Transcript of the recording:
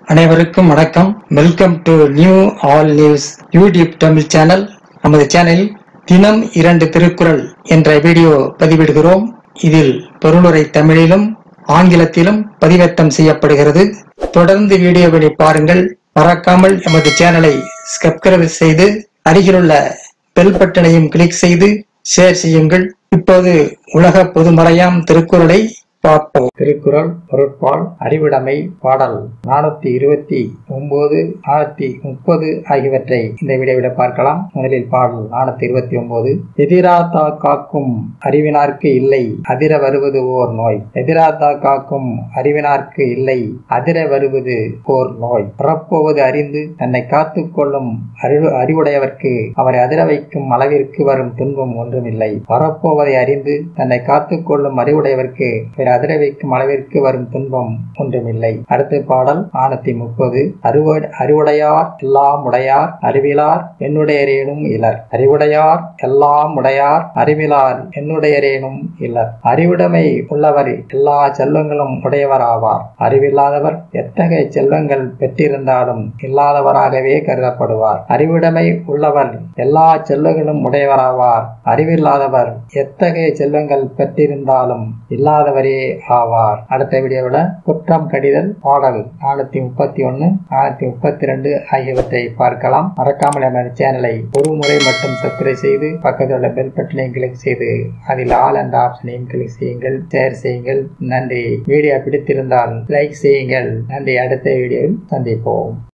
அனைவருக்கும் வணக்கம் welcome to new all news YouTube Tamil channel நமது சேனலில் தினம் இரண்டு திருக்குறள் என்ற வீடியோ பதிவிடுகிறோம் இதில் பொருளுரை தமிழிலும் ஆங்கிலத்திலும் பதிவேற்றம் செய்யப்படுகிறது தொடர்ந்து வீடியோவினை பாருங்கள் மறக்காமல் எமது சேனலை சப்ஸ்கிரைப் செய்து அருகிலுள்ள பெல் பட்டனையும் கிளிக் செய்து ஷேர் செய்யுங்கள் இப்போது உலக பொதுமறையாம் திருக்குறளை பார்ப்போம் திருக்குறள் பொருட்பால் அறிவிடமை பாடல் நானூத்தி இருபத்தி ஒன்பது நானூத்தி முப்பது ஆகியவற்றை இந்த வீடியோவில் பார்க்கலாம் முதலில் பாடல் நானூத்தி இருபத்தி ஒன்பது எதிராத்தா காக்கும் அறிவினார்க்கு இல்லை அதிர வருவது ஓர் நோய் எதிராத்தா காக்கும் அறிவினார்க்கு இல்லை அதிர வருவது ஓர் நோய் பிறப்போவது அறிந்து தன்னை காத்துக் கொள்ளும் அறிவு அறிவுடையவர்க்கு அவரை அதிர வைக்கும் அளவிற்கு வரும் துன்பம் ஒன்றுமில்லை வரப்போவதை அறிந்து தன்னை காத்துக் கொள்ளும் அறிவுடையவர்க்கு பிற அதிர வைக்கும் அளவிற்கு வரும் துன்பம் ஒன்றுமில்லை அடுத்த பாடல் நானூத்தி முப்பது அறிவு அறிவுடையார் எல்லாம் உடையார் அறிவிலார் என்னுடையரேனும் இலர் அறிவுடையார் எல்லாம் உடையார் அறிவிலார் என்னுடையரேனும் இலர் அறிவுடைமை உள்ளவர் எல்லா செல்வங்களும் உடையவராவார் அறிவில்லாதவர் எத்தகைய செல்வங்கள் பெற்றிருந்தாலும் இல்லாதவராகவே கருதப்படுவார் அறிவுடைமை உள்ளவர் எல்லா செல்வங்களும் உடையவராவார் அறிவில்லாதவர் எத்தகைய செல்வங்கள் பெற்றிருந்தாலும் இல்லாதவரே ஆவார் அடுத்த வீடியோவில் குற்றம் கடிதல் பாடல் நானூத்தி முப்பத்தி ஒன்னு நானூத்தி முப்பத்தி ரெண்டு ஆகியவற்றை பார்க்கலாம் மறக்காமல் எமது சேனலை ஒரு முறை மட்டும் சப்ஸ்கிரைப் செய்து பக்கத்தில் உள்ள பெல் பட்டனையும் கிளிக் செய்து அதில் ஆல் என்ற ஆப்ஷனையும் கிளிக் செய்யுங்கள் ஷேர் செய்யுங்கள் நன்றி வீடியோ பிடித்திருந்தால் லைக் செய்யுங்கள் நன்றி அடுத்த வீடியோவில் சந்திப்போம்